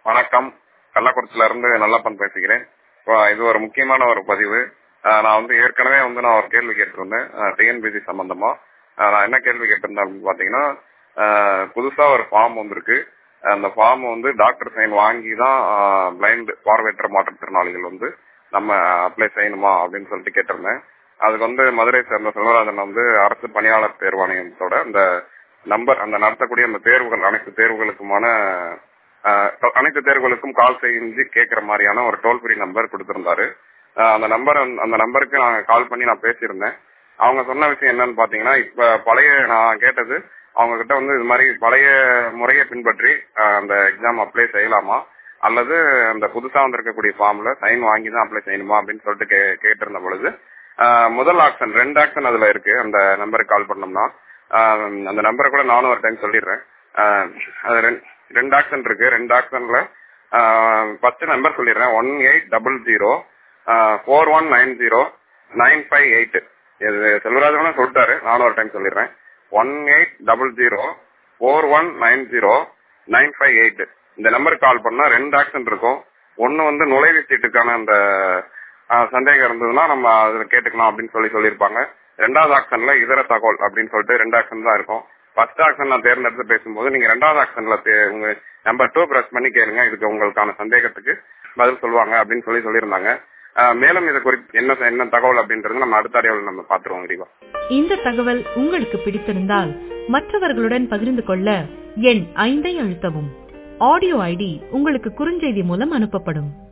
வணக்கம் கள்ளக்குறிச்சியில இருந்து நல்லப்பன் பேசுகிறேன் இப்போ இது ஒரு முக்கியமான ஒரு பதிவு ஆஹ் நான் வந்து ஏற்கனவே வந்து நான் ஒரு கேள்வி கேட்டிருந்தேன் டிஎன்பிசி சம்பந்தமா ஆஹ் நான் என்ன கேள்வி கேட்டிருந்தேன் அப்படின்னு பாத்தீங்கன்னா ஆஹ் புதுசா ஒரு ஃபார்ம் வந்திருக்கு அந்த ஃபார்ம் வந்து டாக்டர் சைன் வாங்கி தான் பிளைண்ட் பார்வையற்ற மாற்றுத்திறனாளிகள் வந்து நம்ம அப்ளை செய்யணுமா அப்படின்னு சொல்லிட்டு கேட்டிருந்தேன் அதுக்கு வந்து மதுரை சேர்ந்த செல்வராஜன் வந்து அரசு பணியாளர் தேர்வாணையத்தோட அந்த நம்பர் அந்த நடத்தக்கூடிய அந்த தேர்வுகள் அனைத்து தேர்வுகளுக்குமான ஆஹ் அனைத்து தேர்வுகளுக்கும் கால் செஞ்சு கேட்கிற மாதிரியான ஒரு டோல் ஃப்ரீ நம்பர் கொடுத்திருந்தாரு ஆஹ் அந்த நம்பர் அந்த நம்பருக்கு நான் கால் பண்ணி நான் பேசியிருந்தேன் அவங்க சொன்ன விஷயம் என்னன்னு பாத்தீங்கன்னா இப்ப பழைய நான் கேட்டது அவங்க கிட்ட வந்து இது மாதிரி பழைய முறையை பின்பற்றி ஆஹ் அந்த எக்ஸாம் அப்ளை செய்யலாமா அல்லது அந்த புதுசா வந்திருக்கக்கூடிய ஃபார்ம்ல சைன் வாங்கி தான் அப்ளை செய்யணுமா அப்படின்னு சொல்லிட்டு கே கேட்டிருந்த பொழுது ஆஹ் முதல் ஆப்ஷன் ரெண்டு ஆப்ஷன் அதுல இருக்கு அந்த நம்பருக்கு கால் பண்ணோம்னா ஆஹ் அந்த நம்பரை கூட நானும் ஒரு டைம் சொல்லிடுறேன் ஆஹ் அது ரெண்டு ரெண்டு ஆக்ஷன் இருக்கு ரெண்டு ஆக்ஷன்ல ஃபர்ஸ்ட் நம்பர் சொல்லிடுறேன் one eight double zero four one nine zero nine five eight இது செல்வராஜனும் சொல்லிட்டாரு நானும் ஒரு டைம் சொல்லிடுறேன் one eight double zero four one nine zero nine five eight இந்த நம்பருக்கு கால் பண்ணா ரெண்டு ஆக்ஷன் இருக்கும் ஒன்னு வந்து நுழைவு சீட்டுக்கான அந்த ஆஹ், சந்தேகம் இருந்ததுன்னா நம்ம அதுல கேட்டுக்கலாம் அப்படின்னு சொல்லி சொல்லியிருப்பாங்க ரெண்டாவது ஆக்ஷன்ல இதர தகவல் அப்படின்னு சொல்லிட்டு ரெண்டு ஆக்ஷன் தான் இருக்கும் ஃபர்ஸ்ட் ஆக்ஷன் நான் தேர்ந்தெடுத்து பேசும்போது நீங்க ரெண்டாவது ஆக்ஷன்ல உங்க நம்பர் டூ பிரஸ் பண்ணி கேளுங்க இதுக்கு உங்களுக்கான சந்தேகத்துக்கு பதில் சொல்லுவாங்க அப்படின்னு சொல்லி சொல்லியிருந்தாங்க ஆஹ், மேலும் இது குறித்து என்ன என்ன தகவல் அப்படின்றது நம்ம அடுத்த அடையாளம் நம்ம பாத்துருவோம் விரிவா இந்த தகவல் உங்களுக்கு பிடித்திருந்தால் மற்றவர்களுடன் பகிர்ந்து கொள்ள எண் ஐந்தை அழுத்தவும் ஆடியோ ஐடி உங்களுக்கு குறுஞ்செய்தி மூலம் அனுப்பப்படும்